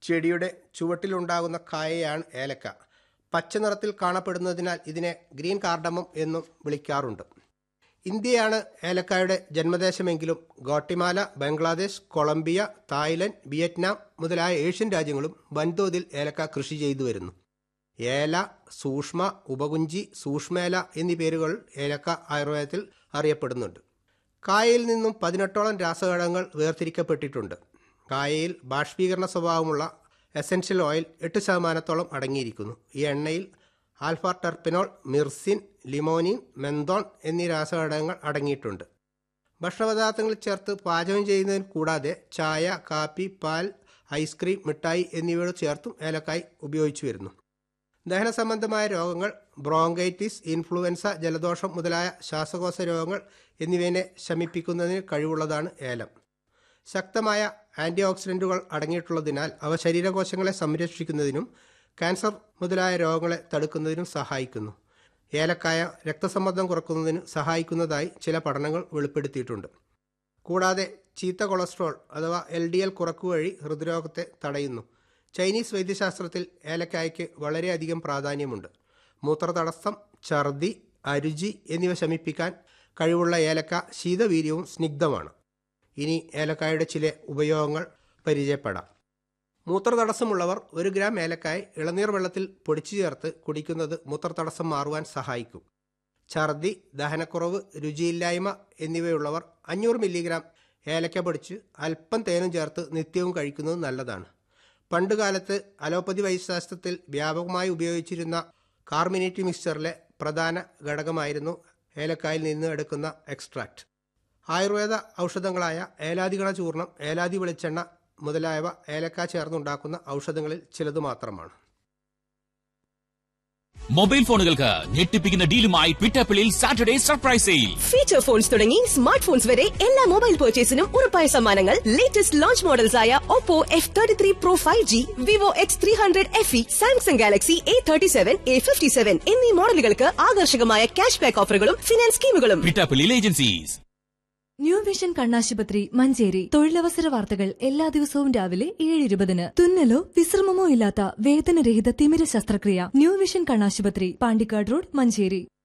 ചെടിയുടെ ചുവട്ടിലുണ്ടാകുന്ന കായയാണ് ഏലക്ക പച്ച നിറത്തിൽ കാണപ്പെടുന്നതിനാൽ ഇതിനെ ഗ്രീൻ കാർഡമം എന്നും വിളിക്കാറുണ്ട് ഇന്ത്യയാണ് ഏലക്കായുടെ ജന്മദേശമെങ്കിലും Guatemala Bangladesh Colombia Thailand Vietnam മുതലായ ഏഷ്യൻ രാജ്യങ്ങളും വൻതോതിൽ ഏലക്ക കൃഷി ചെയ്തു വരുന്നു ഏല സൂക്ഷ്മ ഉപകുഞ്ചി സൂക്ഷ്മേല എന്നീ പേരുകൾ ഏലക്ക ആയുർവേദത്തിൽ അറിയപ്പെടുന്നുണ്ട് കായയിൽ നിന്നും പതിനെട്ടോളം രാസഘടകങ്ങൾ വേർതിരിക്കപ്പെട്ടിട്ടുണ്ട് കായയിൽ ബാഷ്പീകരണ സ്വഭാവമുള്ള എസൻഷ്യൽ ഓയിൽ എട്ട് ശതമാനത്തോളം അടങ്ങിയിരിക്കുന്നു ഈ എണ്ണയിൽ ആൽഫ ടെർപ്പിനോൾ മിർസിൻ ലിമോനിൻ മെന്തോൺ എന്നീ രാസഘടകങ്ങൾ അടങ്ങിയിട്ടുണ്ട് ഭക്ഷണപദാർത്ഥങ്ങൾ ചേർത്ത് പാചകം ചെയ്യുന്നതിന് കൂടാതെ ചായ കാപ്പി പാൽ ഐസ്ക്രീം മിഠായി എന്നിവയോട് ചേർത്തും ഏലക്കായ് ഉപയോഗിച്ചു വരുന്നു ദഹന സംബന്ധമായ രോഗങ്ങൾ ബ്രോങ്കൈറ്റിസ് ഇൻഫ്ലുവൻസ ജലദോഷം മുതലായ ശ്വാസകോശ രോഗങ്ങൾ എന്നിവയെ ശമിപ്പിക്കുന്നതിന് കഴിവുള്ളതാണ് ഏലം ശക്തമായ ആൻറ്റി ഓക്സിഡൻറ്റുകൾ അടങ്ങിയിട്ടുള്ളതിനാൽ അവ ശരീരകോശങ്ങളെ സംരക്ഷിക്കുന്നതിനും ക്യാൻസർ മുതലായ രോഗങ്ങളെ തടുക്കുന്നതിനും സഹായിക്കുന്നു ഏലക്കായ രക്തസമ്മർദ്ദം കുറക്കുന്നതിന് സഹായിക്കുന്നതായി ചില പഠനങ്ങൾ വെളിപ്പെടുത്തിയിട്ടുണ്ട് കൂടാതെ ചീത്ത കൊളസ്ട്രോൾ അഥവാ എൽ ഡി എൽ കുറക്കുവഴി ഹൃദ്രോഗത്തെ തടയുന്നു ചൈനീസ് വൈദ്യശാസ്ത്രത്തിൽ ഏലക്കായ്ക്ക് വളരെയധികം പ്രാധാന്യമുണ്ട് മൂത്രതടസ്സം ഛർദി അരുചി എന്നിവ ശമിപ്പിക്കാൻ കഴിവുള്ള ഏലക്ക ശീതവീര്യവും സ്നിഗ്ധമാണ് ഇനി ഏലക്കായുടെ ചില ഉപയോഗങ്ങൾ പരിചയപ്പെടാം മൂത്രതടസ്സമുള്ളവർ ഒരു ഗ്രാം ഏലക്കായ ഇളനീർ വെള്ളത്തിൽ പൊടിച്ചു ചേർത്ത് കുടിക്കുന്നത് മൂത്രതടസ്സം മാറുവാൻ സഹായിക്കും ഛർദി ദഹനക്കുറവ് രുചിയില്ലായ്മ എന്നിവയുള്ളവർ അഞ്ഞൂറ് മില്ലിഗ്രാം ഏലക്ക പൊടിച്ച് അല്പം തേനും ചേർത്ത് നിത്യവും കഴിക്കുന്നത് നല്ലതാണ് പണ്ടുകാലത്ത് അലോപ്പതി വൈദ്യശാസ്ത്രത്തിൽ വ്യാപകമായി ഉപയോഗിച്ചിരുന്ന കാർമിനേറ്റ് മിക്സ്ചറിലെ പ്രധാന ഘടകമായിരുന്നു ഏലക്കായിൽ നിന്ന് എടുക്കുന്ന എക്സ്ട്രാക്റ്റ് ആയുർവേദ ഔഷധങ്ങളായ ഏലാദിഗണ ചൂർണം ഏലാദി വെളിച്ചെണ്ണ മുതലായവ ഏലക്ക ചേർന്നുണ്ടാക്കുന്ന ഔഷധങ്ങളിൽ ചിലത് മാത്രമാണ് മൊബൈൽ ഫോണുകൾക്ക് ഞെട്ടിപ്പിക്കുന്ന ഡീലുമായി ട്വിറ്റപ്പിളിൽ Saturday surprise sale feature phones തുടങ്ങി സ്മാർട്ട് ഫോൺസ് വരെ എല്ലാ മൊബൈൽ പർച്ചേസിനും ഉറപ്പായ സമ്മാനങ്ങൾ ലേറ്റസ്റ്റ് ലോഞ്ച് മോഡൽസ് ആയ Oppo F thirty three pro five G Vivo X three hundred F E Samsung Galaxy A thirty seven A fifty seven എന്നീ മോഡലുകൾക്ക് ആകർഷകമായ ക്യാഷ് ബാക്ക് ഓഫറുകളും ഫിനാൻസ് സ്കീമുകളും ട്വിറ്റപ്പിളിൽ ഏജൻസീസ് ന്യൂ വിഷൻ കണ്ണാശുപത്രി മഞ്ചേരി തൊഴിലവസര വാർത്തകൾ എല്ലാ ദിവസവും രാവിലെ ഏഴ് ഇരുപതിന് തുന്നലോ വിശ്രമമോ ഇല്ലാത്ത വേദനരഹിത തിമിര ശസ്ത്രക്രിയ ന്യൂ വിഷൻ കണ്ണാശുപത്രി പാണ്ടിക്കാട് റോഡ് മഞ്ചേരി